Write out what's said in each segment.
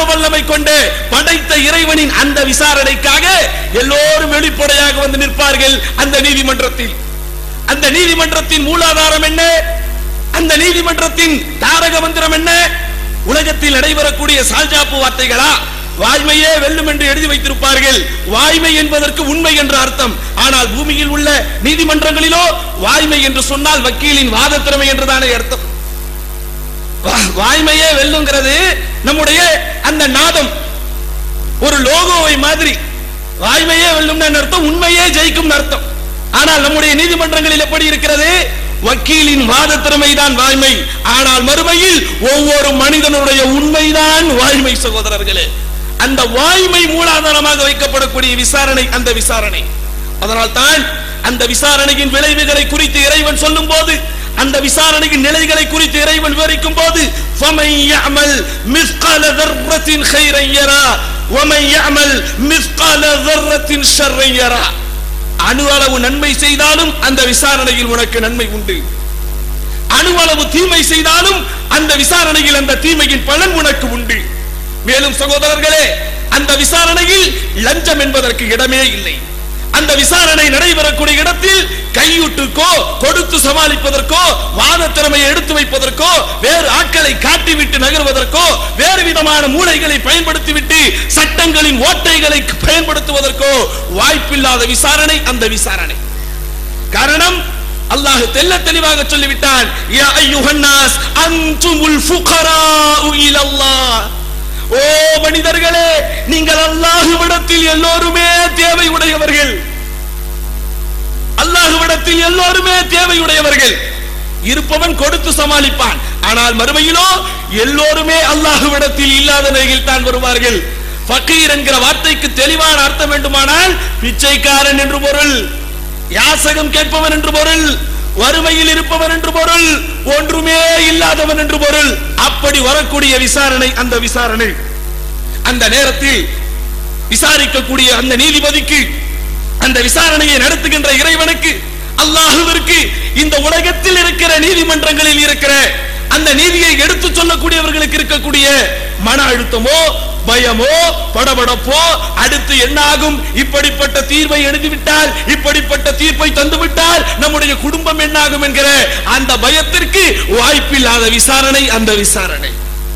சர்வ வல்லமை கொண்டு படைத்த இறைவனின் அந்த விசாரணைக்காக எல்லோரும் வெளிப்படையாக வந்து நிற்பார்கள் அந்த நீதிமன்றத்தில் அந்த நீதிமன்றத்தின் மூலாதாரம் என்ன அந்த நீதிமன்றத்தின் தாரக மந்திரம் என்ன உலகத்தில் நடைபெறக்கூடிய சால்ஜாப்பு வார்த்தைகளா வாய்மையே வெல்லும் என்று எழுதி வைத்திருப்பார்கள் வாய்மை என்பதற்கு உண்மை என்ற அர்த்தம் ஆனால் பூமியில் உள்ள நீதிமன்றங்களிலோ வாய்மை என்று சொன்னால் வக்கீலின் வாதத்திறமை என்றுதானே அர்த்தம் வா- வாய்மையே வெல்லுங்கிறது நம்முடைய அந்த நாதம் ஒரு லோகோவை மாதிரி வாய்மையே வெல்லும் அர்த்தம் உண்மையே ஜெயிக்கும் அர்த்தம் ஆனால் நம்முடைய நீதிமன்றங்களில் எப்படி இருக்கிறது வக்கீலின் வாத திறமைதான் வாய்மை ஆனால் மறுமையில் ஒவ்வொரு மனிதனுடைய உண்மைதான் வாய்மை சகோதரர்களே அந்த வாய்மை மூலாதாரமாக வைக்கப்படக்கூடிய விசாரணை அந்த விசாரணை அதனால் தான் அந்த விசாரணையின் விளைவுகளை குறித்து இறைவன் சொல்லும் போது அந்த விசாரணையின் நிலைகளை குறித்து இறைவன் விவரிக்கும் போது فَمَن يَعْمَلْ مِثْقَالَ ذَرَّةٍ خَيْرًا يَرَهُ وَمَن يَعْمَلْ مِثْقَالَ ذَرَّةٍ شَرًّا يَرَهُ அணு அளவு நன்மை செய்தாலும் அந்த விசாரணையில் உனக்கு நன்மை உண்டு அணு அளவு தீமை செய்தாலும் அந்த விசாரணையில் அந்த தீமையின் பலன் உனக்கு உண்டு மேலும் சகோதரர்களே அந்த விசாரணையில் லஞ்சம் என்பதற்கு இடமே இல்லை அந்த விசாரணை நடைபெறக்கூடிய இடத்தில் கையூட்டுக்கோ கொடுத்து சமாளிப்பதற்கோ வாத திறமையை எடுத்து வைப்பதற்கோ வேறு ஆட்களை காட்டிவிட்டு நகர்வதற்கோ வேறு விதமான மூளைகளை பயன்படுத்திவிட்டு சட்டங்களின் ஓட்டைகளை பயன்படுத்துவதற்கோ வாய்ப்பில்லாத விசாரணை அந்த விசாரணை காரணம் அல்லாஹ் தெல்ல தெளிவாக சொல்லிவிட்டான் யா அய்யுஹன்னாஸ் அன்துமுல் ஃபுகராஉ இலல்லாஹ் ஓ மனிதர்களே நீங்கள் அல்லாஹ்விடத்தில் எல்லோருமே தேவை உடையவர்கள் அல்லாஹ்விடத்தில் எல்லோருமே தேவை உடையவர்கள் இருப்பவன் கொடுத்து சமாளிப்பான் ஆனால் மறுமையிலோ எல்லோருமே அல்லாஹ்விடத்தில் இல்லாத நிலையில் தான் வருவார்கள் ஃபக்கீர் என்கிற வார்த்தைக்கு தெளிவான அர்த்தம் வேண்டுமானால் பிச்சைக்காரன் என்று பொருள் யாசகம் கேட்பவன் என்று பொருள் வறுமையில் இருப்பவன் என்று பொருள் ஒன்றுமே இல்லாதவன் என்று பொருள் அப்படி வரக்கூடிய விசாரணை அந்த விசாரணை அந்த நேரத்தில் விசாரிக்கக்கூடிய அந்த நீதிபதிக்கு அந்த விசாரணையை நடத்துகின்ற இறைவனுக்கு அல்லாஹுவிற்கு இந்த உலகத்தில் இருக்கிற நீதிமன்றங்களில் இருக்கிற அந்த நீதியை எடுத்து சொல்லக்கூடியவர்களுக்கு இருக்கக்கூடிய மன அழுத்தமோ பயமோ படபடப்போ அடுத்து என்னாகும் இப்படிப்பட்ட தீர்வை எழுதிவிட்டால் இப்படிப்பட்ட தீர்ப்பை தந்துவிட்டால் நம்முடைய குடும்பம் என்னாகும் என்கிற அந்த பயத்திற்கு வாய்ப்பில்லாத விசாரணை அந்த விசாரணை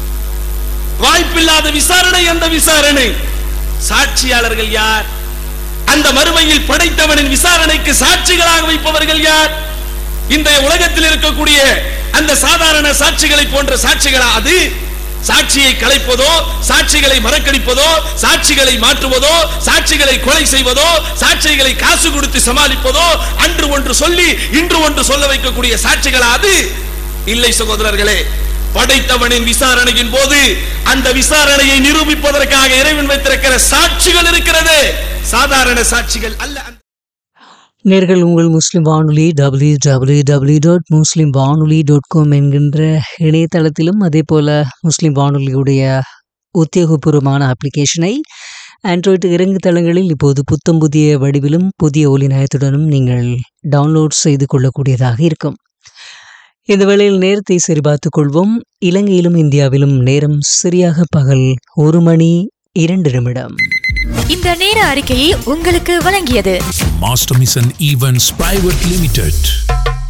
வாய்ப்பில்லாத விசாரணை அந்த விசாரணை சாட்சியாளர்கள் யார் அந்த மறுமையில் படைத்தவனின் விசாரணைக்கு சாட்சிகளாக வைப்பவர்கள் யார் இந்த உலகத்தில் இருக்கக்கூடிய அந்த சாதாரண சாட்சிகளை போன்ற சாட்சிகளா அது சாட்சியை கலைப்பதோ சாட்சிகளை மறக்கடிப்பதோ சாட்சிகளை மாற்றுவதோ சாட்சிகளை கொலை செய்வதோ சாட்சிகளை காசு கொடுத்து சமாளிப்பதோ அன்று ஒன்று சொல்லி இன்று ஒன்று சொல்ல வைக்கக்கூடிய சாட்சிகளா அது இல்லை சகோதரர்களே படைத்தவனின் விசாரணையின் போது அந்த விசாரணையை நிரூபிப்பதற்காக இறைவன் வைத்திருக்கிற சாட்சிகள் இருக்கிறது சாதாரண சாட்சிகள் அல்ல அந்த நேர்கள் உங்கள் முஸ்லிம் வானொலி W W W dot Muslim வானொலி டாட் காம் என்கின்ற இணையதளத்திலும் அதே போல் முஸ்லிம் வானொலியுடைய உத்தியோகபூர்வமான அப்ளிகேஷனை ஆண்ட்ராய்டு இறங்கு தளங்களில் இப்போது புத்தம் புதிய வடிவிலும் புதிய ஒலி நயத்துடனும் நீங்கள் டவுன்லோட் செய்து கொள்ளக்கூடியதாக இருக்கும் இந்த வேளையில் நேரத்தை சரிபார்த்துக் கொள்வோம் இலங்கையிலும் இந்தியாவிலும் நேரம் சரியாக பகல் ஒரு மணி இரண்டு நிமிடம் இந்த நேர அறிக்கையை உங்களுக்கு வழங்கியது Master Mission Events Private Limited.